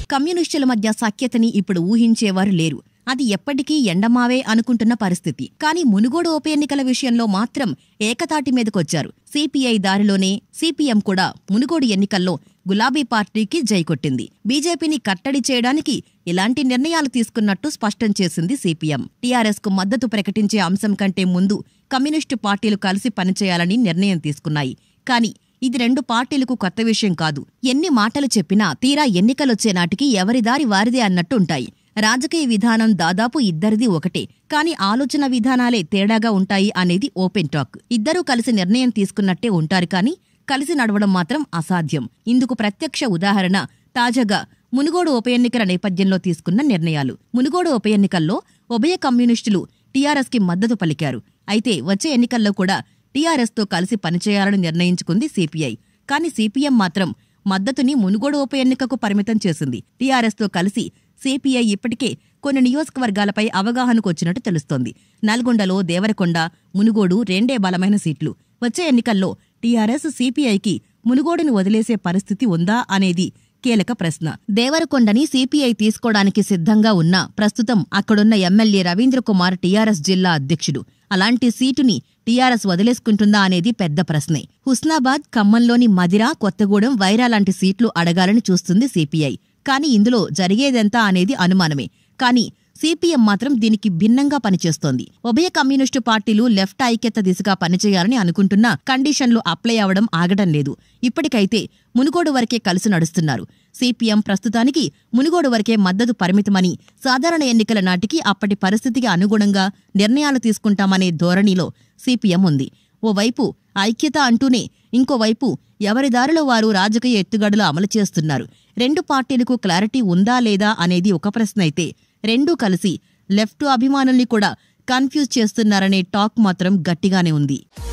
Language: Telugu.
కమ్యూనిస్టుల మధ్య సఖ్యతని ఇప్పుడు ఊహించేవారు లేరు అది ఎప్పటికీ ఎండమావే అనుకుంటున్న పరిస్థితి కానీ మునుగోడు ఉప ఎన్నికల విషయంలో మాత్రం ఏకతాటి మీదకొచ్చారు సిపిఐ దారిలోనే సిపిఎం కూడా మునుగోడు ఎన్నికల్లో గులాబీ పార్టీకి జై కొట్టింది బీజేపీని కట్టడి చేయడానికి ఇలాంటి నిర్ణయాలు తీసుకున్నట్టు స్పష్టం చేసింది సిపిఎం టీఆర్ఎస్ కు మద్దతు ప్రకటించే అంశం కంటే ముందు కమ్యూనిస్టు పార్టీలు కలిసి పనిచేయాలని నిర్ణయం తీసుకున్నాయి కానీ ఇది రెండు పార్టీలకు కొత్త విషయం కాదు ఎన్ని మాటలు చెప్పినా తీరా ఎన్నికలొచ్చే నాటికి ఎవరి దారి వారిదే అన్నట్టు ఉంటాయి రాజకీయ విధానం దాదాపు ఇద్దరిది ఒకటే కానీ ఆలోచన విధానాలే తేడాగా ఉంటాయి అనేది ఓపెన్ టాక్ ఇద్దరూ కలిసి నిర్ణయం తీసుకున్నట్టే ఉంటారు కానీ కలిసి నడవడం మాత్రం అసాధ్యం ఇందుకు ప్రత్యక్ష ఉదాహరణ తాజాగా మునుగోడు ఉప ఎన్నికల నేపథ్యంలో తీసుకున్న నిర్ణయాలు మునుగోడు ఉప ఎన్నికల్లో ఉభయ కమ్యూనిస్టులు టీఆర్ఎస్ కి మద్దతు పలికారు అయితే వచ్చే ఎన్నికల్లో కూడా టీఆర్ఎస్ తో కలిసి పనిచేయాలని నిర్ణయించుకుంది సిపిఐ కానీ సిపిఎం మాత్రం మద్దతుని మునుగోడు ఉప ఎన్నికకు పరిమితం చేసింది టీఆర్ఎస్ తో కలిసి సిపిఐ ఇప్పటికే కొన్ని నియోజకవర్గాలపై అవగాహనకు వచ్చినట్టు తెలుస్తోంది నల్గొండలో దేవరకొండ మునుగోడు రెండే బలమైన సీట్లు వచ్చే ఎన్నికల్లో టీఆర్ఎస్ సిపిఐకి మునుగోడును వదిలేసే పరిస్థితి ఉందా అనేది కీలక ప్రశ్న దేవరకొండని సిపిఐ తీసుకోవడానికి సిద్ధంగా ఉన్నా ప్రస్తుతం అక్కడున్న ఎమ్మెల్యే రవీంద్ర కుమార్ టీఆర్ఎస్ జిల్లా అధ్యక్షుడు అలాంటి సీటుని టీఆర్ఎస్ వదిలేసుకుంటుందా అనేది పెద్ద ప్రశ్నే హుస్నాబాద్ ఖమ్మంలోని మదిర కొత్తగూడెం వైరా లాంటి సీట్లు అడగాలని చూస్తుంది సిపిఐ కానీ ఇందులో జరిగేదెంత అనేది అనుమానమే కానీ సిపిఎం మాత్రం దీనికి భిన్నంగా పనిచేస్తోంది ఉభయ కమ్యూనిస్టు పార్టీలు లెఫ్ట్ ఐక్యత దిశగా పనిచేయాలని అనుకుంటున్నా కండిషన్లు అప్లై అవడం ఆగడం లేదు ఇప్పటికైతే మునుగోడు వరకే కలిసి నడుస్తున్నారు సిపిఎం ప్రస్తుతానికి మునుగోడు వరకే మద్దతు పరిమితమని సాధారణ ఎన్నికల నాటికి అప్పటి పరిస్థితికి అనుగుణంగా నిర్ణయాలు తీసుకుంటామనే ధోరణిలో సిపిఎం ఉంది ఓవైపు ఐక్యత అంటూనే ఇంకోవైపు ఎవరి దారిలో వారు రాజకీయ ఎత్తుగడలు అమలు చేస్తున్నారు రెండు పార్టీలకు క్లారిటీ ఉందా లేదా అనేది ఒక ప్రశ్న అయితే రెండూ కలిసి లెఫ్ట్ అభిమానుల్ని కూడా కన్ఫ్యూజ్ చేస్తున్నారనే టాక్ మాత్రం గట్టిగానే ఉంది